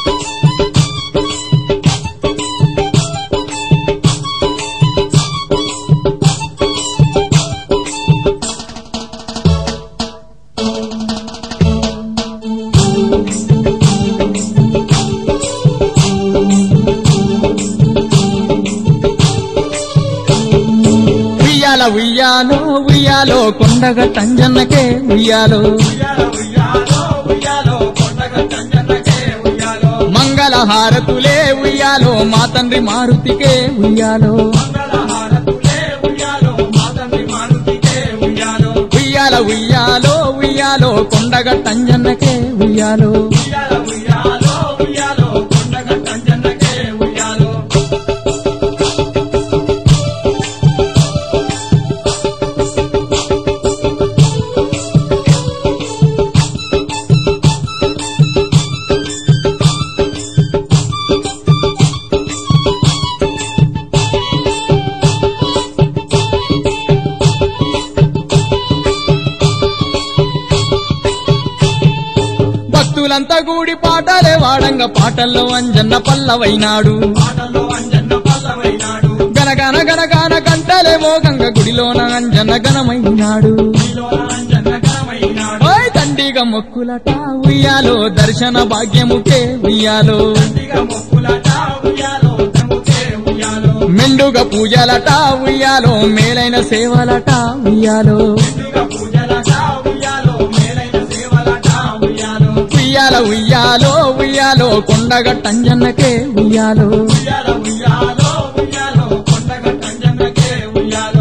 ఉయ్యాల ఉయ్యాలో ఉయ్యాలో కొండగ టంజన్నకే ఉయ్యాలో ఉయ్యాలో ఉయ్యాలో ఉయ్యాలో కొండగ చంజన్నకే ఉయ్యాలో మంగళ హారతులే ఉయ్యాలో మా తండ్రి మారుతికే ఉయ్యాలో మంగళహారతులే ఉయ్యాలో మా తండ్రి మారుతికే ఉయ్యాలో ఉయ్యాల ఉయ్యాలో ఉయ్యాలో కొండగ టంజన్నకే ఉయ్యాలో ఉయ్యాలో ఉయ్యాలో ఉయ్యాలో కొండగ చంజన్నకే ఉయ్యాలో భక్తులంతా కూడి పాటలే వాడంగ పాటల్లో అంజన్న పల్లవైనాడు పాటల్లో అంజన్న పల్లవైనాడు గనగన గనగాన కంటలే మోగంగ గుడిలోన అంజన్న గణమైనాడు నీలోన అంజన్న ఘనమైనాడు ఓయ్ తండిగ మొక్కులట ఉయ్యాలో దర్శన భాగ్యముకే ఉయ్యాలో దండిగా మొక్కులట ఉయ్యాలో తముకే ఉయ్యాలో మెండుగ పూజలట ఉయ్యాలో మేలైన సేవలట ఉయ్యాలో దండిగా పూజలట ఉయ్యాలో మేలైన సేవలట ఉయ్యాలో ఉయ్యాల ఉయ్యాలో ఉయ్యాలో కొండగ టంజన్నకే ఉయ్యాలో ఉయ్యాలో ఉయ్యాలో ఉయ్యాలో కొండగ అంజన్నకే ఉయ్యాలో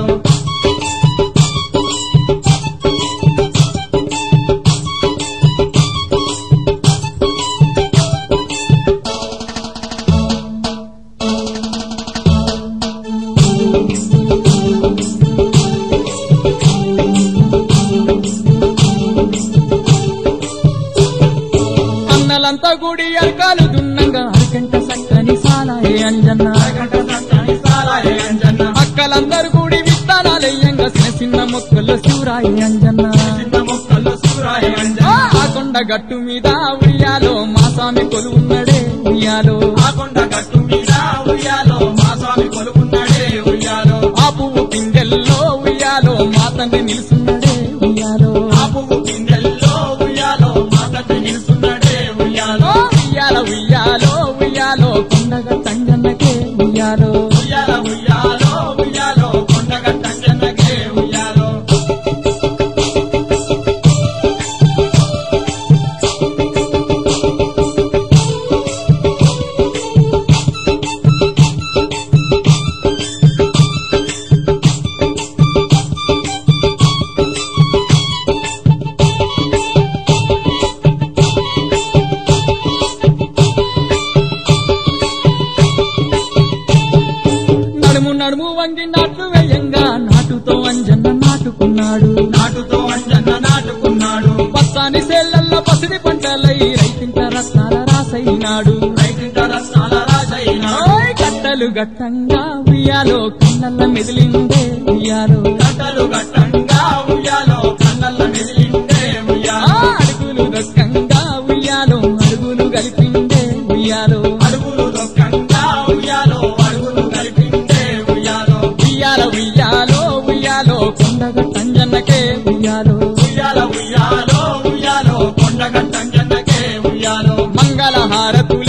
అన్నలంతా గుడి అరకాలు దున్నంగా అరకంట సక్కని సాలాయే అంజన్న అరగంట సత్తని సాలాయే అంజన్న అక్కలందరూ కూడి విత్తనాలయ్యంగా చిన్న చిన్న మొక్కలు సూరాయి అంజన్న చిన్న మొక్కల్లో సూరాయే ఆ అంజన్న ఆ కొండ గట్టు మీద ఉయ్యాలో మా స్వామి కొలువున్నడే ఉయ్యాలో ఆ కొండ గట్టు మీద ఉయ్యాలో మా స్వామి కొలుకున్నాడే ఉయ్యాలో ఆ పువ్వు పిందెల్లో ఉయ్యాలో మా తండ్రి నిలుసున్నడే ఉయ్యాలో ఆ పువ్వు పిందెల్లో ఉయ్యాలో మా తండ్రి నిలుస్తున్నాడే ఉయ్యాలో ఓ ఉయ్యాల ఉయ్యాలో ఉయ్యాలో కొండగ తంజన్నకే ఉయ్యాలో ఉయ్యాలో ఉయ్యాలో ఉయ్యాలో కొండగ అంజన్నకే ఉయ్యాలో నడుము నడుము వంగి నాటు వేయంగా నాటుతో అంజన్న నాటుకున్నాడు నాటుతో అంజన్న నాటుకున్నాడు పచ్చాని సేళ్లల్లో పసిడి పంటలై రైతింట రత్నాల రాసైనాడు రైతింట రత్నాల రాజైనాడు ఓయ్ గట్టలు గట్టంగా ఉయ్యాలో కన్నల్ల మెదిలిందే ఉయ్యాలో గంటలు గట్టంగా ఉయ్యాలో కన్నల్ల మెదిలిండే ఆ ఉయ్యాలో అడుగులు దొక్కంగా ఉయ్యాలో అడుగులు కలిపిందే ఉయ్యాలో అడుగులు దొక్కంగా ఉయ్యాలో అడుగులు కలిపిండే ఉయ్యాలో ఉయ్యాల ఉయ్యాలో ఉయ్యాలో కొండగ తంజన్నకే ఉయ్యాలో ఉయ్యాల ఉయ్యాలో ఉయ్యాలో కొండగట్ట అంజన్నకే ఉయ్యాలో మంగళ హారతులే